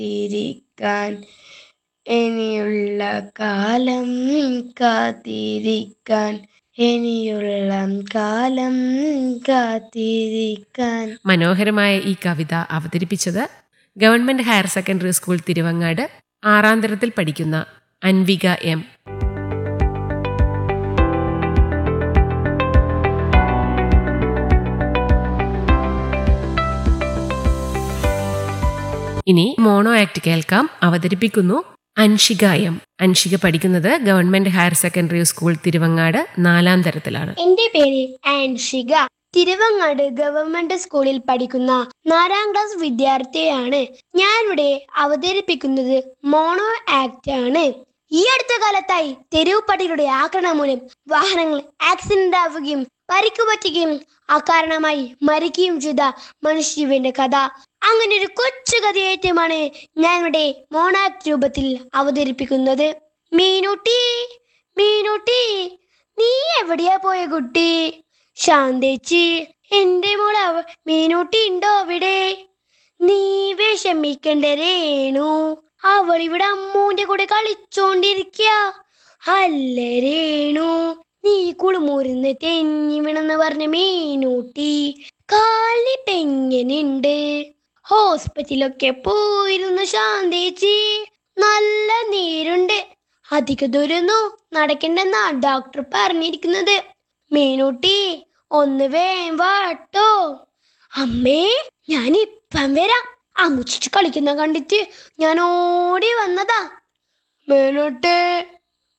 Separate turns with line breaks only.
കാത്തിരിക്കാൻ ഇനിയുള്ള കാലം കാത്തിരിക്കാൻ ഇനിയുള്ള കാലം കാത്തിരിക്കാൻ
മനോഹരമായ ഈ കവിത അവതരിപ്പിച്ചത് government higher secondary school Thiruvangad ആറാം തരത്തിൽ പഠിക്കുന്ന അൻവിക എം ഇനി മോണോ ആക്ട് കേൾക്കാം അവതരിപ്പിക്കുന്നു അൻഷിക എം അൻഷിക പഠിക്കുന്നത് government higher secondary school Thiruvangad നാലാം തരത്തിലാണ്
എന്റെ പേര് ആൻഷിക തിരുവങ്ങാട് ഗവൺമെന്റ് സ്കൂളിൽ പഠിക്കുന്ന നാലാം ക്ലാസ് വിദ്യാർത്ഥിയാണ് ഞാനിവിടെ അവതരിപ്പിക്കുന്നത് മോണോ ആക്ട് ആണ് ഈ അടുത്ത കാലത്തായി തെരുവ് പട്ടികളുടെ ആക്രമണം മൂലം വാഹനങ്ങൾ ആക്സിഡന്റ് ആവുകയും പരിക്കു പറ്റുകയും അകാരണമായി മരിക്കുകയും ചെയ്ത മനുഷ്യന്റെ കഥ അങ്ങനെ ഒരു കൊച്ചു കഥയേറ്റമാണ് ഞാനിവിടെ മോണാക്ട് രൂപത്തിൽ അവതരിപ്പിക്കുന്നത് മീനുട്ടി മീനുട്ടി നീ എവിടെയാ പോയ കുട്ടി ശാന്തേച്ചി എന്റെ മോള് അവ- മീനൂട്ടി ഉണ്ടോ അവിടെ നീ വിഷമിക്കണ്ട രേണു അവൾ ഇവിടെ അമ്മൂന്റെ കൂടെ കളിച്ചോണ്ടിരിക്ക അല്ല രേണു നീ കുളിമുറിന്ന് തെന്നി വീണെന്ന് പറഞ്ഞ മീനൂട്ടി കാലിട്ട് എങ്ങനെയുണ്ട് ഹോസ്പിറ്റലൊക്കെ പോയിരുന്നു ശാന്തേച്ചി നല്ല നീരുണ്ട് അധിക ദൂരൊന്നും നടക്കണ്ടെന്നാ ഡോക്ടർ പറഞ്ഞിരിക്കുന്നത് മീനൂട്ടി ഒന്ന് വേം വാട്ടോ അമ്മേ ഞാൻ ഇപ്പം വരാം അമ്മുച്ചിട്ട് കളിക്കുന്ന കണ്ടിട്ട് ഞാൻ ഓടി വന്നതാ മീനൂട്ടി